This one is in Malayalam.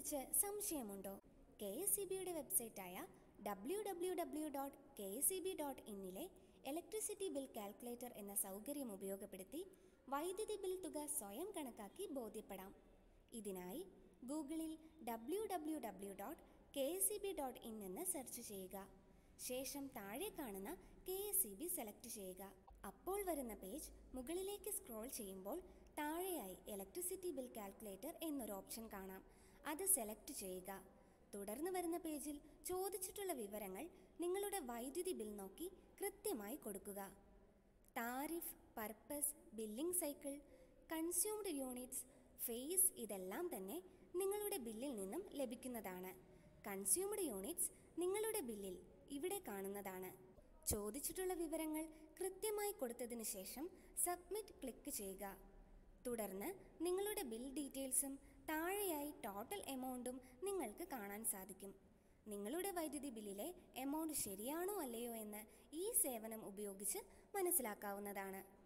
കുറിച്ച് സംശയമുണ്ടോ കെ എസ് ഇ ബിയുടെ വെബ്സൈറ്റായ W W W dot K S E B dot ഇന്നിലെ ഇലക്ട്രിസിറ്റി ബിൽ കാൽക്കുലേറ്റർ എന്ന സൗകര്യം ഉപയോഗപ്പെടുത്തി വൈദ്യുതി ബിൽ തുക സ്വയം കണക്കാക്കി ബോധ്യപ്പെടാം ഇതിനായി ഗൂഗിളിൽ W W W dot K S E B dot in എന്ന് സെർച്ച് ചെയ്യുക ശേഷം താഴെ കാണുന്ന K S E B select ചെയ്യുക അപ്പോൾ വരുന്ന പേജ് മുകളിലേക്ക് സ്ക്രോൾ ചെയ്യുമ്പോൾ താഴെയായി ഇലക്ട്രിസിറ്റി ബിൽ കാൽക്കുലേറ്റർ എന്നൊരു ഓപ്ഷൻ കാണാം അത് സെലക്ട് ചെയ്യുക തുടർന്ന് വരുന്ന പേജിൽ ചോദിച്ചിട്ടുള്ള വിവരങ്ങൾ നിങ്ങളുടെ വൈദ്യുതി ബിൽ നോക്കി കൃത്യമായി കൊടുക്കുക tariff purpose billing cycle consumed units phase ഇതെല്ലാം തന്നെ നിങ്ങളുടെ ബില്ലിൽ നിന്നും ലഭിക്കുന്നതാണ് കൺസ്യൂംഡ് യൂണിറ്റ്സ് നിങ്ങളുടെ ബില്ലിൽ ഇവിടെ കാണുന്നതാണ് ചോദിച്ചിട്ടുള്ള വിവരങ്ങൾ കൃത്യമായി കൊടുത്തതിന് ശേഷം സബ്മിറ്റ് ക്ലിക്ക് ചെയ്യുക തുടർന്ന് നിങ്ങളുടെ ബിൽ ഡീറ്റെയിൽസും താഴെയായി ടോട്ടൽ എമൗണ്ടും നിങ്ങൾക്ക് കാണാൻ സാധിക്കും നിങ്ങളുടെ വൈദ്യുതി ബില്ലിലെ എമൗണ്ട് ശരിയാണോ അല്ലയോ എന്ന് ഈ സേവനം ഉപയോഗിച്ച് മനസ്സിലാക്കാവുന്നതാണ്